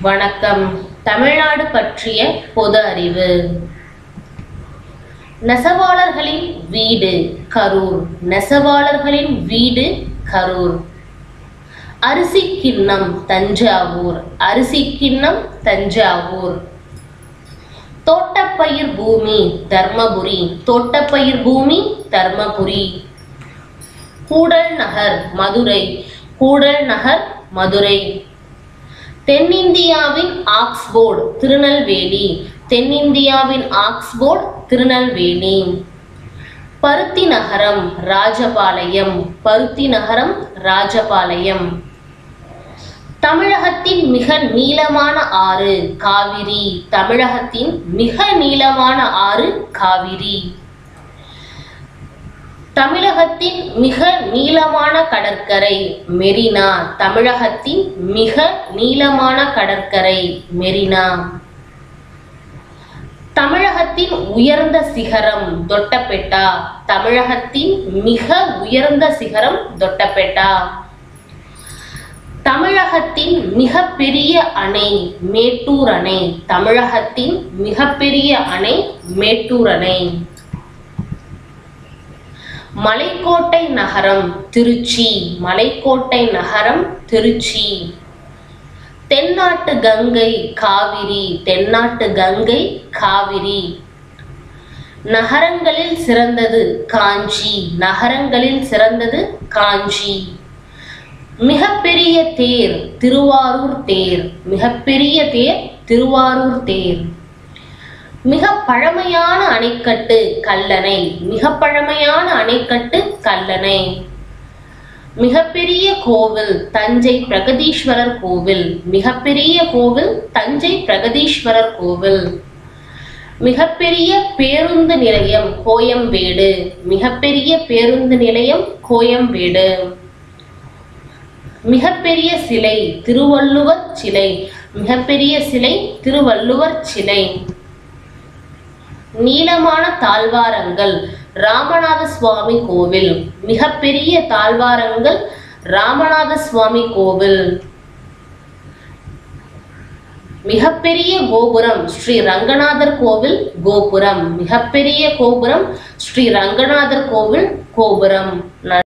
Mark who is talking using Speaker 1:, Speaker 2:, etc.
Speaker 1: வணக்கம் தமிழ்நாடு பற்றிய பொது அறிவு நெசவாளர்களின் வீடு கரூர் நெசவாளர்களின் வீடு கரூர் அரிசி கிண்ணம் தஞ்சாவூர் அரிசி கிண்ணம் தஞ்சாவூர் தோட்டப்பயிர் பூமி தர்மபுரி தோட்டப்பயிர் பூமி தர்மபுரி கூடல் நகர் மதுரை கூடல் நகர் மதுரை தென்னிந்தியாவின் ஆக்ஸ்போர்டு திருநெல்வேலி தென்னிந்தியாவின் ஆக்ஸ்போர்டு திருநெல்வேலி பருத்தி நகரம் ராஜபாளையம் பருத்தி நகரம் ராஜபாளையம் தமிழகத்தின் மிக நீளமான ஆறு காவிரி தமிழகத்தின் மிக நீளமான ஆறு காவிரி தமிழகத்தின் மிக நீளமான கடற்கரை மெரினா தமிழகத்தின் மிக நீளமான கடற்கரை மெரினா தமிழகத்தின் உயர்ந்த சிகரம் தொட்டபெட்டா தமிழகத்தின் மிக உயர்ந்த சிகரம் தொட்டபெட்டா தமிழகத்தின் மிகப்பெரிய அணை மேட்டூர் அணை தமிழகத்தின் மிகப்பெரிய அணை மேட்டூர் அணை மலைக்கோட்டை நகரம் திருச்சி மலைக்கோட்டை நகரம் திருச்சி தென்னாட்டு கங்கை காவிரி தென்னாட்டு கங்கை காவிரி நகரங்களில் சிறந்தது காஞ்சி நகரங்களில் சிறந்தது காஞ்சி மிகப்பெரிய தேர் திருவாரூர் தேர் மிகப்பெரிய தேர் திருவாரூர் தேர் மிக பழமையான அணைக்கட்டு கல்லணை மிக பழமையான அணைக்கட்டு கல்லணை மிகப்பெரிய கோவில் தஞ்சை பிரகதீஸ்வரர் கோவில் மிகப்பெரிய கோவில் தஞ்சை பிரகதீஸ்வரர் கோவில் மிகப்பெரிய பேருந்து நிலையம் கோயம்பேடு மிகப்பெரிய பேருந்து நிலையம் கோயம்பேடு மிகப்பெரிய சிலை திருவள்ளுவர் சிலை மிகப்பெரிய சிலை திருவள்ளுவர் சிலை நீளமான தாழ்வாரங்கள் ராமநாத சுவாமி கோவில் மிகப்பெரிய தாழ்வாரங்கள் ராமநாத சுவாமி கோவில் மிகப்பெரிய கோபுரம் ஸ்ரீ ரங்கநாதர் கோவில் கோபுரம் மிகப்பெரிய கோபுரம் ஸ்ரீ ரங்கநாதர் கோவில் கோபுரம்